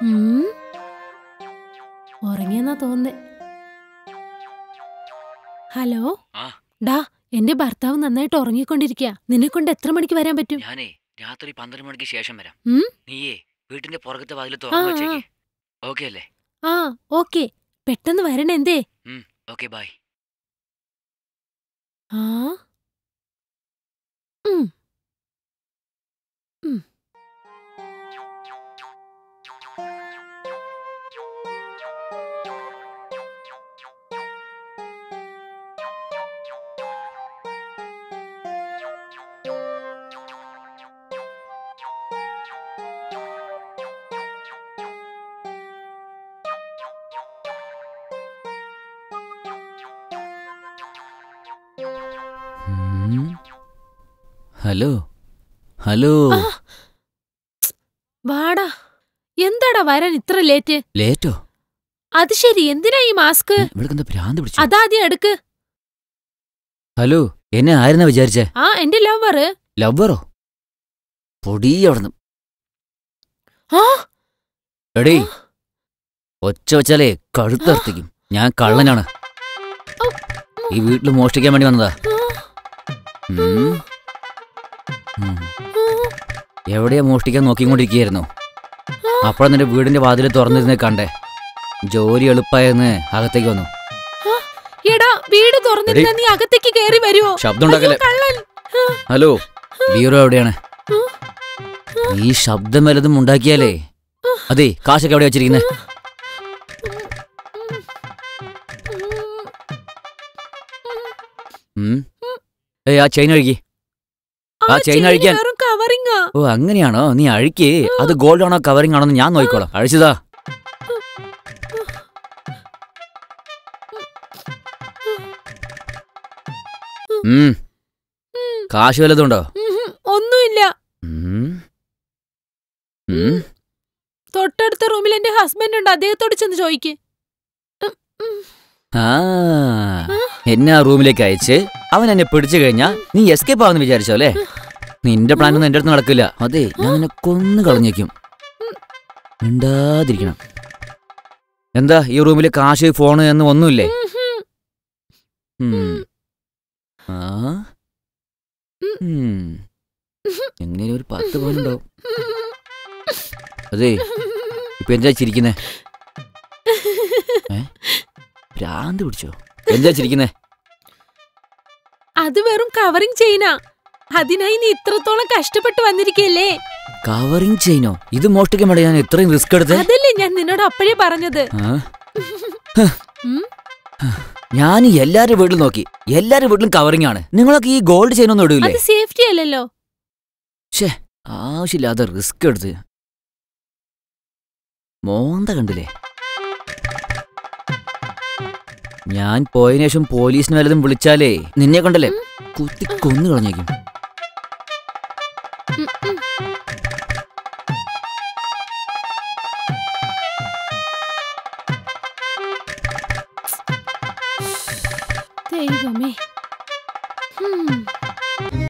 ഉം. ഉറങ്ങിയെന്നാ തോന്നുന്നേ ഹലോ ആ. ഡാ എന്റെ ഭർത്താവ് നന്നായിട്ട് ഉറങ്ങിക്കൊണ്ടിരിക്കുക നിന്നെ കൊണ്ട് എത്ര മണിക്ക് വരാൻ പറ്റും ഞാനേ രാത്രി പന്ത്രണ്ട് മണിക്ക് ശേഷം വരാം ഉം? നീയേ വീട്ടിന്റെ പുറകത്തെ വാതിൽ ആ, തുറന്നു ആ. വെച്ചേക്കേ ഓക്കെ അല്ലേ ആ ഓക്കെ പെട്ടെന്ന് വരണേ ഓക്കെ ബൈ ആ ഉം. ഉം. ഹലോ ഹലോ ആ. വാടാ എന്താടാ വരാൻ ഇത്ര ലേറ്റ് ലേറ്റോ അത് ശരി എന്തിനാ ഈ മാസ്ക് ഇവിടെ എന്താ ഭ്രാന്ത് പിടിച്ചു അതാദ്യം എടുക്ക് ഹലോ എന്നെ ആയിരുന്നാ വിചാരിച്ചേ ആ എന്റെ ലവർ ലവ്വറോ പൊടി അവിടുന്ന് ആ എടീ ഒച്ച വെച്ചാലേ കഴുത്തർത്തിക്കും ഞാൻ കള്ളനാണ് ഈ വീട്ടിൽ മോഷ്ടിക്കാൻ വേണ്ടി വന്നതാ ഉം. ഉം. എവിടെയാ മോഷ്ടിക്കാൻ നോക്കിക്കൊണ്ടിരിക്കുകയായിരുന്നു അപ്പോഴാ നിന്റെ വീടിന്റെ വാതിൽ തുറന്നിരുന്നേ കണ്ടേ ജോലി എളുപ്പമായെന്ന് അകത്തേക്ക് വന്നു എടാ വീട് തുറന്നിരുന്ന നീ അകത്തേക്ക് കേറി വരുവോ ശബ്ദം ഉണ്ടാക്കല്ലേ അയ്യോ, കള്ളൻ ഹലോ ബീറോ എവിടെയാണ് ഈ ശബ്ദം വല്ലതും ഉണ്ടാക്കിയാലേ അതെ കാശൊക്കെ എവിടെ വെച്ചിരിക്കുന്നത് ഏയ് ആ ചെയിൻ അഴുകി ആ, ചെയിൻ ചെയിൻ അഴിക്കാൻ. വെറും കവറിങ്ങാ ഓ അങ്ങനെയാണോ നീ അഴുക്കി അത് ഗോൾഡ് ആണോ കവറിംഗ് ആണോ എന്ന് ഞാൻ നോക്കിക്കോളാം അഴിച്ചതാ ഉം കാശ് വല്ലതുണ്ടോ ഉഹും, ഒന്നുമില്ല ഉം. ഉം. തൊട്ടടുത്ത റൂമിൽ എന്റെ ഹസ്ബൻഡ് ഉണ്ട് അദ്ദേഹത്തോട് ചെന്ന് ചോദിക്ക് ഉം, ഉം. ആ എന്നെ ആ റൂമിലേക്ക് അയച്ച് അവൻ എന്നെ പിടിച്ചു കഴിഞ്ഞാ നീ എസ്കേപ്പ് ആവുന്ന വിചാരിച്ചോ അല്ലേ നിന്റെ പ്ലാൻ ഒന്നും എന്റെ അടുത്ത് നടക്കില്ല അതെ ഞാൻ നിന്നെ കൊന്നു കളഞ്ഞേക്കും മിണ്ടാതിരിക്കണം എന്താ ഈ റൂമിൽ കാശ് ഫോണ് എന്ന് ഒന്നുമില്ലേ ഉഹും. ഉം. ആ ഉം. എങ്ങനെയും ഒരു പത്ത് പോയിന്റുണ്ടാവും അതെ ഇപ്പൊ എന്താ ചിരിക്കുന്നേ ഏ ഭ്രാന്ത് പിടിച്ചോ എന്താ ചിരിക്കുന്നേ അത് വെറും കവറിങ് ചെയിനാ അതിനായി നീ ഇത്രത്തോളം കഷ്ടപ്പെട്ട് വന്നിരിക്കല്ലേ കവറിങ് ചെയിനോ ഇത് മോഷ്ടിക്കാൻ വേണ്ടി ഞാൻ ഇത്രയും റിസ്ക് എടുത്തേ അതല്ലേ ഞാൻ നിന്നോട് അപ്പോഴേ പറഞ്ഞത് ആ? ഉം. ഞാൻ എല്ലാരുടെ വീട്ടിലും നോക്കി എല്ലാരുടെ വീട്ടിലും കവറിംഗ് ആണ് നിങ്ങളൊക്കെ ഈ ഗോൾഡ് ചെയിൻ ഒന്നും ഇടൂലേ അത് സേഫ്റ്റി അല്ലല്ലോ ആവശ്യമില്ലാതെ റിസ്ക് എടുത്ത് മോന്ത കണ്ടില്ലേ ഞാൻ പോയതിനു ശേഷം പോലീസിന് വല്ലതും വിളിച്ചാലേ നിന്നെ കൊണ്ടല്ലേ കുത്തി കൊന്നു കളഞ്ഞേക്കും ഉം, ഉം. ദൈവമേ